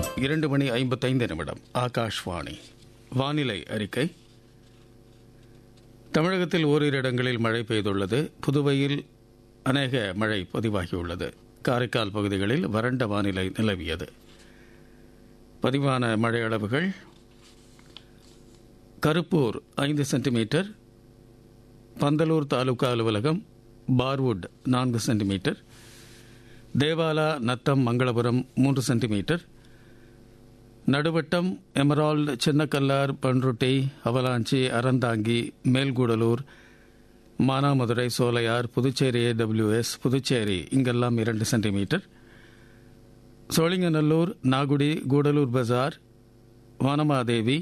இரண்டு மணி ஐம்பத்தைந்து நிமிடம் ஆகாஷ்வாணி வானிலை அறிக்கை தமிழகத்தில் ஓரிரு இடங்களில் மழை பெய்துள்ளது புதுவையில் அநேக மழை பதிவாகியுள்ளது காரைக்கால் பகுதிகளில் வறண்ட வானிலை நிலவியது பதிவான மழை அளவுகள் கருப்பூர் ஐந்து சென்டிமீட்டர் பந்தலூர் தாலுகா அலுவலகம் பார்வுட் நான்கு சென்டிமீட்டர் தேவாலா நத்தம் மங்களபுரம் மூன்று centimetre Naduvattam Emerald Chinnakallar Panruti Avalanchi Aranthangi Melkudalur Manamadurai Solaiyar Puducherry AWS Puducherry இங்கெல்லாம் இரண்டு சென்டிமீட்டர் சோழிங்கநல்லூர் நாகுடி கூடலூர் பஜார் Vanamadevi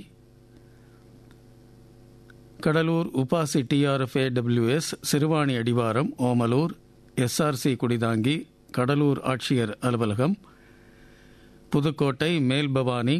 Cuddalore UPASI TRFA WS Siruvani அடிவாரம் ஓமலூர் எஸ்ஆர்சி குடிதாங்கி கடலூர் ஆட்சியர் அலுவலகம் Pudukkottai Melbhavani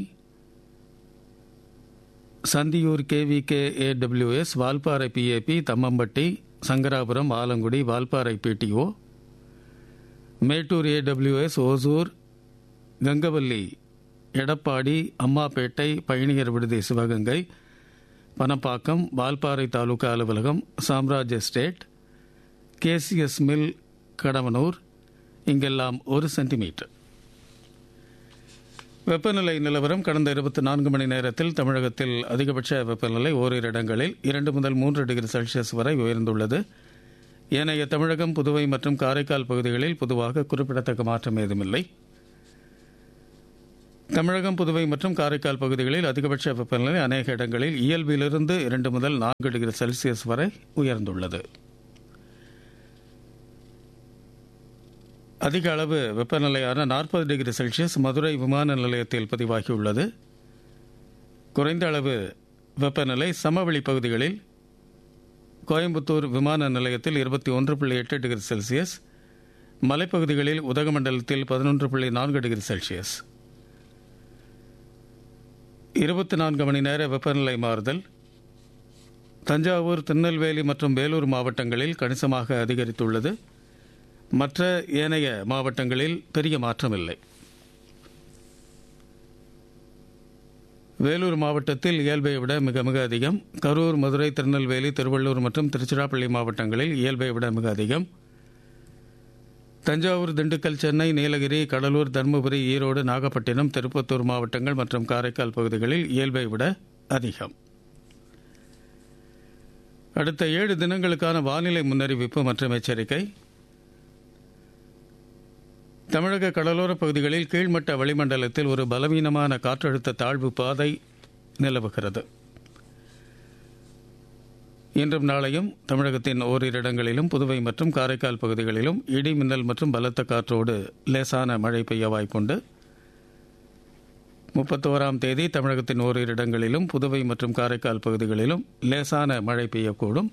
Sandhiyur KVK AWS Valparai PAP Thammampatti Sankarapuram Alangudi Valparai BDO Mettur AWS Hosur Gangavalli Edappadi Ammapettai பயணியர் விடுதி சிவகங்கை பனப்பாக்கம் வால்பாறை தாலுகா அலுவலகம் Samraj estate KCS mill Kadavanur இங்கெல்லாம் ஒரு சென்டிமீட்டர் வெப்பநிலை நிலவரம் கடந்த இருபத்தி நான்கு மணி நேரத்தில் தமிழகத்தில் அதிகபட்ச வெப்பநிலை ஓரிரு இடங்களில் இரண்டு முதல் மூன்று டிகிரி செல்சியஸ் வரை உயர்ந்துள்ளது ஏனைய தமிழகம் புதுவை மற்றும் காரைக்கால் பகுதிகளில் பொதுவாக குறிப்பிடத்தக்க மாற்றம் ஏதுமில்லை தமிழகம் புதுவை மற்றும் காரைக்கால் பகுதிகளில் அதிகபட்ச வெப்பநிலை அநேக இடங்களில் இயல்பிலிருந்து இரண்டு முதல் நான்கு டிகிரி செல்சியஸ் வரை உயர்ந்துள்ளது அதிக அளவு வெப்பநிலையான நாற்பது டிகிரி செல்சியஸ் மதுரை விமான நிலையத்தில் பதிவாகியுள்ளது குறைந்த அளவு வெப்பநிலை சமவெளி பகுதிகளில் கோயம்புத்தூர் விமான நிலையத்தில் இருபத்தி ஒன்று புள்ளி எட்டு டிகிரி செல்சியஸ் மலைப்பகுதிகளில் உதகமண்டலத்தில் பதினொன்று புள்ளி நான்கு டிகிரி செல்சியஸ் இருபத்தி நான்கு மணி நேர வெப்பநிலை மாறுதல் தஞ்சாவூர் திருநெல்வேலி மற்றும் வேலூர் மாவட்டங்களில் கணிசமாக அதிகரித்துள்ளது மற்ற ஏனைய மாவட்டங்களில் பெரிய மாற்றமில்லை வேலூர் மாவட்டத்தில் இயல்பை விட மிக மிக அதிகம் கரூர் மதுரை திருநெல்வேலி திருவள்ளூர் மற்றும் திருச்சிராப்பள்ளி மாவட்டங்களில் இயல்பை விட மிக அதிகம் தஞ்சாவூர் திண்டுக்கல் சென்னை நீலகிரி கடலூர் தருமபுரி ஈரோடு நாகப்பட்டினம் திருப்பத்தூர் மாவட்டங்கள் மற்றும் காரைக்கால் பகுதிகளில் இயல்பை விட அதிகம் அடுத்த ஏழு தினங்களுக்கான வானிலை முன்னறிவிப்பு மற்றும் எச்சரிக்கை தமிழக கடலோர பகுதிகளில் கீழ்மட்ட வளிமண்டலத்தில் ஒரு பலவீனமான காற்றழுத்த தாழ்வு பாதை நிலவுகிறது இன்றும் நாளையும் தமிழகத்தின் ஓரிரு இடங்களிலும் புதுவை மற்றும் காரைக்கால் பகுதிகளிலும் இடி மின்னல் மற்றும் பலத்த காற்றோடு லேசான மழை பெய்ய வாய்ப்புண்டு முப்பத்தோராம் தேதி தமிழகத்தின் ஓரிரு இடங்களிலும் புதுவை மற்றும் காரைக்கால் பகுதிகளிலும் லேசான மழை பெய்யக்கூடும்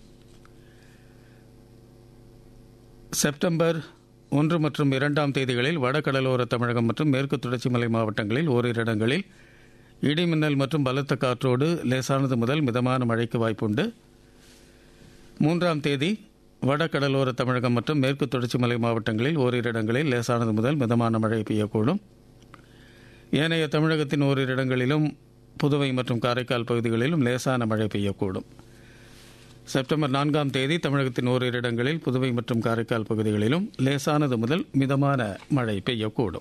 செப்டம்பர் ஒன்று மற்றும் இரண்டாம் தேதிகளில் வடகடலோர தமிழகம் மற்றும் மேற்கு தொடர்ச்சி மலை மாவட்டங்களில் ஓரிரு இடங்களில் இடி மின்னல் மற்றும் பலத்த காற்றோடு லேசானது முதல் மிதமான மழைக்கு வாய்ப்புண்டு மூன்றாம் தேதி வடகடலோர தமிழகம் மற்றும் மேற்கு தொடர்ச்சி மலை மாவட்டங்களில் ஓரிரு இடங்களில் லேசானது முதல் மிதமான மழை பெய்யக்கூடும் ஏனைய தமிழகத்தின் ஓரிரு இடங்களிலும் புதுவை மற்றும் காரைக்கால் பகுதிகளிலும் லேசான மழை பெய்யக்கூடும் செப்டம்பர் நான்காம் தேதி தமிழகத்தின் ஓரிரு இடங்களில் புதுவை மற்றும் காரைக்கால் பகுதிகளிலும் லேசானது முதல் மிதமான மழை பெய்யக்கூடும்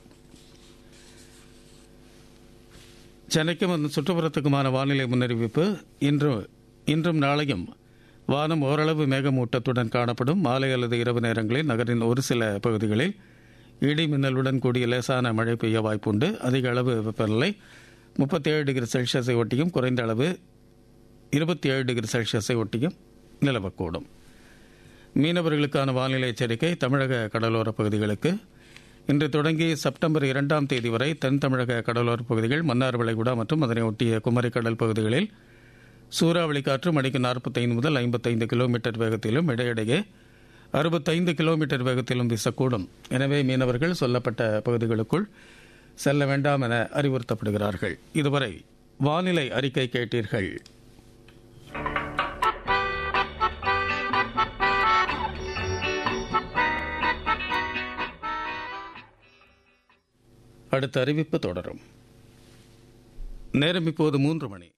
சென்னைக்கும் அதன் சுற்றுப்புறத்துக்குமான வானிலை முன்னறிவிப்பு இன்று இன்றும் நாளையும் வானம் ஓரளவு மேகமூட்டத்துடன் காணப்படும் மாலை அல்லது இரவு நேரங்களில் நகரின் ஒரு சில பகுதிகளில் இடி மின்னலுடன் கூடிய லேசான மழை பெய்ய வாய்ப்புண்டு அதிக அளவு வெப்பநிலை முப்பத்தி ஏழு டிகிரி செல்சியஸை ஒட்டியும் குறைந்த அளவு இருபத்தி ஏழு டிகிரி செல்சியஸை ஒட்டியும் நிலவக்கூடும் மீனவர்களுக்கான வானிலை எச்சரிக்கை தமிழக கடலோர பகுதிகளுக்கு இன்று தொடங்கி செப்டம்பர் இரண்டாம் தேதி வரை தென் தமிழக கடலோர பகுதிகள் மன்னார் வளைகுடா மற்றும் அதனை ஒட்டிய குமரி கடல் பகுதிகளில் சூறாவளி காற்று மணிக்கு நாற்பத்தைந்து முதல் ஐம்பத்தைந்து கிலோமீட்டர் வேகத்திலும் இடையிடையே அறுபத்தைந்து கிலோமீட்டர் வேகத்திலும் வீசக்கூடும் எனவே மீனவர்கள் சொல்லப்பட்ட பகுதிகளுக்குள் செல்ல வேண்டாம் என அறிவுறுத்தப்படுகிறார்கள் இதுவரை வானிலை அறிக்கை கேட்டீர்கள் அடுத்த அறிவிப்பு தொடரும் நேரம் இப்போது மூன்று மணி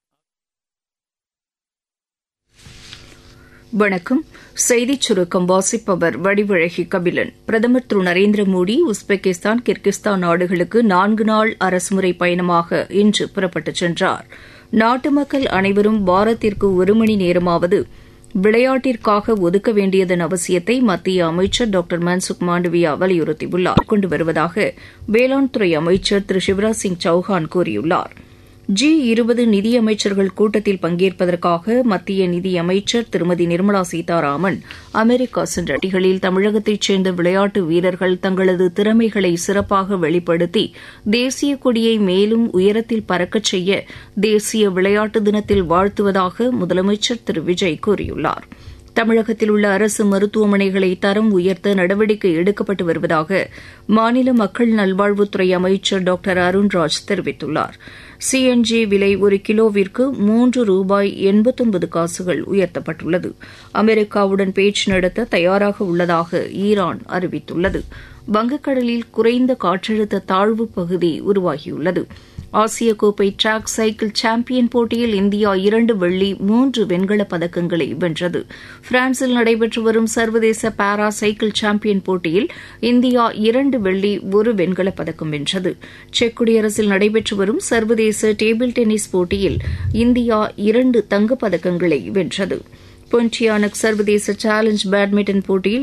வணக்கம் செய்திச் சுருக்கம் வாசிப்பவர் வடிவழகி கபிலன் பிரதமர் திரு நரேந்திர மோடி உஸ்பெகிஸ்தான் கிர்கிஸ்தான் நாடுகளுக்கு நான்கு நாள் அரசுமுறை பயணமாக இன்று புறப்பட்டுச் சென்றார் நாட்டு மக்கள் அனைவரும் வாரத்திற்கு ஒரு மணி நேரமாவது விளையாட்டிற்காக ஒதுக்க வேண்டியதன் அவசியத்தை மத்திய அமைச்சர் டாக்டர் மன்சுக் மாண்டவியா வலியுறுத்தியுள்ளார் கொண்டு வருவதாக வேளாண் துறை அமைச்சர் திரு சிவராஜ் சிங் சௌஹான் கூறியுள்ளாா் ஜி இருபது நிதியமைச்சர்கள் கூட்டத்தில் பங்கேற்பதற்காக மத்திய நிதியமைச்சர் திருமதி நிர்மலா சீதாராமன் அமெரிக்கா சென்ற அடிகளில் தமிழகத்தைச் சேர்ந்த விளையாட்டு வீரர்கள் தங்களது திறமைகளை சிறப்பாக வெளிப்படுத்தி தேசிய கொடியை மேலும் உயரத்தில் பறக்கச் செய்ய தேசிய விளையாட்டு தினத்தில் வாழ்த்துவதாக முதலமைச்சர் திரு விஜய் கூறியுள்ளாா் தமிழகத்தில் உள்ள அரசு மருத்துவமனைகளை தரம் உயர்த்த நடவடிக்கை எடுக்கப்பட்டு வருவதாக மாநில மக்கள் நல்வாழ்வுத்துறை அமைச்சர் டாக்டர் அருண்ராஜ் தெரிவித்துள்ளார் சிஎன்ஜி விலை ஒரு கிலோவிற்கு மூன்று ரூபாய் எண்பத்தொன்பது காசுகள் உயர்த்தப்பட்டுள்ளது அமெரிக்காவுடன் பேச்சு நடத்த தயாராக உள்ளதாக ஈரான் அறிவித்துள்ளது வங்கக்கடலில் குறைந்த காற்றழுத்த தாழ்வு பகுதி உருவாகியுள்ளது ஆசிய கோப்பை டிராக் சைக்கிள் சாம்பியன் போட்டியில் இந்தியா இரண்டு வெள்ளி மூன்று வெண்கலப் பதக்கங்களை வென்றது பிரான்சில் நடைபெற்று வரும் சர்வதேச பாரா சைக்கிள் சாம்பியன் போட்டியில் இந்தியா இரண்டு வெள்ளி ஒரு வெண்கலப் பதக்கம் வென்றது செக் குடியரசில் நடைபெற்று வரும் சர்வதேச டேபிள் டென்னிஸ் போட்டியில் இந்தியா இரண்டு தங்கப்பதக்கங்களை வென்றது பொன்டியானக் சர்வதேச சேலஞ்ச் பேட்மிண்டன் போட்டியில்